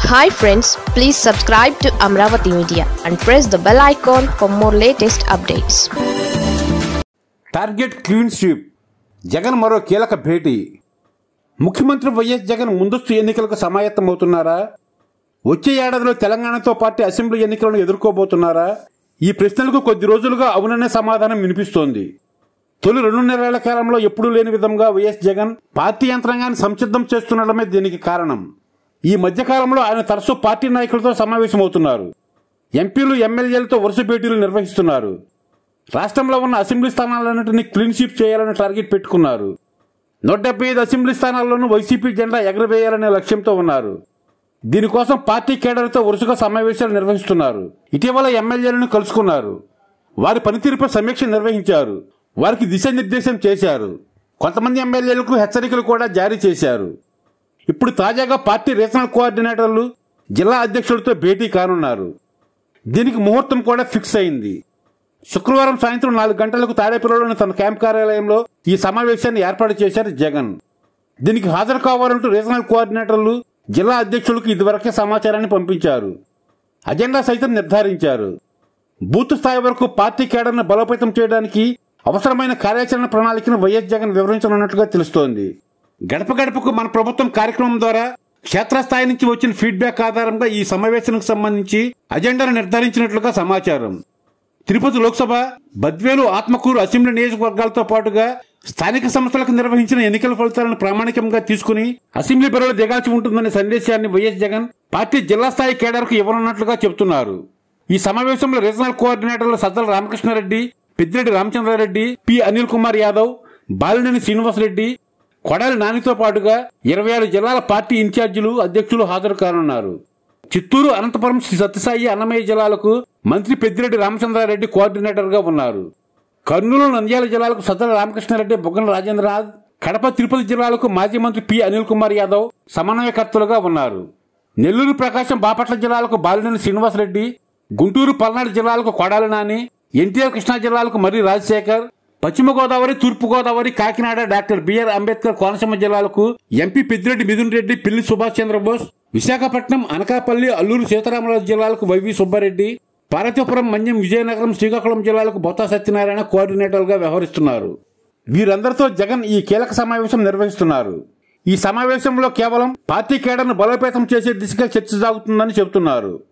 hi friends please subscribe to Amaravati media and press the bell icon for more latest updates target clean sweep Jagan మరో కీలక భేటీ ముఖ్యమంత్రి YS Jagan ముందస్తు ఎన్నికలకు సమాయత్తమవుతున్నారా వచ్చే ఏడాదిలో తెలంగాణతో పాటు అసెంబ్లీ ఎన్నికలను ఎదుర్కోబోతున్నారా ఈ ప్రశ్నలకు కొద్ది రోజులుగా అవుననే సమాధానం వినిపిస్తోంది తొలి రెండున్నరేళ్ల కాలంలో ఎప్పుడూ లేని విధంగా వైఎస్ జగన్ పార్టీ యంత్రాంగాన్ని సంసిద్ధం చేస్తుండడమే దీనికి కారణం ఈ మధ్యకాలంలో ఆయన తరచూ పార్టీ నాయకులతో సమావేశమవుతున్నారు ఎంపీలు ఎమ్మెల్యేలతో వరుస భేటీలు నిర్వహిస్తున్నారు రాష్ట్రంలో ఉన్న అసెంబ్లీ స్థానాలన్నింటినీ క్లీన్ షీప్ చేయాలని టార్గెట్ పెట్టుకున్నారు నూట డెబ్బై ఐదు అసెంబ్లీ స్థానాల్లోనూ వైసీపీ జెండా ఎగరవేయాలనే లక్ష్యంతో ఉన్నారు దీనికోసం పార్టీ కేడర్తో వరుసగా సమావేశాలు నిర్వహిస్తున్నారు ఇటీవల ఎమ్మెల్యేలను కలుసుకున్నారు వారి పనితీరుపై సమీక్ష నిర్వహించారు వారికి దిశానిర్దేశం చేశారు కొంతమంది ఎమ్మెల్యేలకు హెచ్చరికలు కూడా జారీ చేశారు ఇప్పుడు తాజాగా పార్టీ రీజనల్ కోఆర్డినేటర్లు జిల్లా అధ్యక్షులతో భేటీ కానున్నారు దీనికి ముహూర్తం కూడా ఫిక్స్ అయింది శుక్రవారం సాయంత్రం నాలుగు గంటలకు తాడేపల్లిలోని తన క్యాంప్ కార్యాలయంలో ఈ సమావేశాన్ని ఏర్పాటు చేశారు జగన్ దీనికి హాజరు కావాలంటూ రీజనల్ కోఆర్డినేటర్లు జిల్లా అధ్యక్షులకు ఇదివరకే సమాచారాన్ని పంపించారు అజెండా సైతం నిర్ధారించారు బూత్ స్థాయి వరకు పార్టీ కేడర్ను బలోపేతం చేయడానికి అవసరమైన కార్యాచరణ ప్రణాళికను వైఎస్ జగన్ వివరించనున్నట్లుగా తెలుస్తోంది గడప గడపకు మన ప్రభుత్వం కార్యక్రమం ద్వారా క్షేత్రస్థాయి నుంచి వచ్చిన ఫీడ్బ్యాక్ ఆధారంగా ఈ సమావేశానికి సంబంధించి అజెండాను నిర్ధారించినట్లుగా సమాచారం తిరుపతి లోక్సభ బద్వేలు ఆత్మకూరు అసెంబ్లీ నియోజకవర్గాలతో పాటుగా స్థానిక సంస్థలకు నిర్వహించిన ఎన్నికల ఫలితాలను ప్రామాణికంగా తీసుకుని అసెంబ్లీ బరిలో దిగాల్సి ఉంటుందనే సందేశాన్ని వైఎస్ జగన్ పార్టీ జిల్లా స్థాయి కేడర్కు ఇవ్వనున్నట్లుగా చెబుతున్నారు ఈ సమావేశంలో రీజనల్ కోఆర్డినేటర్లు సజ్జల రామకృష్ణారెడ్డి పెద్దిరెడ్డి రామచంద్రారెడ్డి పి అనిల్ కుమార్ యాదవ్ బాలినేని శ్రీనివాసరెడ్డి కొడాలి నానితో పాటుగా ఇరవై ఆరు జిల్లాల పార్టీ ఇన్ఛార్జీలు అధ్యక్షులు హాజరు కానున్నారు చిత్తూరు అనంతపురం శ్రీ సత్యసాయి అన్నమయ్య జిల్లాలకు మంత్రి పెద్దిరెడ్డి రామచంద్రారెడ్డి కోఆర్డినేటర్ గా ఉన్నారు కర్నూలు నంద్యాల జిల్లాలకు సజ్జల రామకృష్ణారెడ్డి బొగ్గన రాజేంద్రనాథ్ కడప తిరుపతి జిల్లాలకు మాజీ మంత్రి పి అనిల్ కుమార్ యాదవ్ సమన్వయకర్తలుగా ఉన్నారు నెల్లూరు ప్రకాశం బాపట్ల జిల్లాలకు బాలినేని శ్రీనివాసరెడ్డి గుంటూరు పల్నాడు జిల్లాలకు కొడాలి నాని ఎన్టీఆర్ కృష్ణా జిల్లాలకు మర్రి రాజశేఖర్ పశ్చిమ గోదావరి తూర్పు గోదావరి కాకినాడ డాక్టర్ బిఆర్ అంబేద్కర్ కోనసీమ జిల్లాలకు ఎంపీ పెద్దిరెడ్డి మిథున్ రెడ్డి పిల్లి సుభాష్ చంద్రబోస్ విశాఖపట్నం అనకాపల్లి అల్లూరు సీతారామరాజు జిల్లాలకు వైవి సుబ్బారెడ్డి పార్వతీపురం మన్యం విజయనగరం శ్రీకాకుళం జిల్లాలకు బొత్స సత్యనారాయణ కోఆర్డినేటర్గా వ్యవహరిస్తున్నారు వీరందరితో జగన్ ఈ కీలక సమావేశం నిర్వహిస్తున్నారు ఈ సమావేశంలో కేవలం పార్టీ కేడర్ను బలోపేతం చేసే దిశగా చర్చ సాగుతుందని చెబుతున్నారు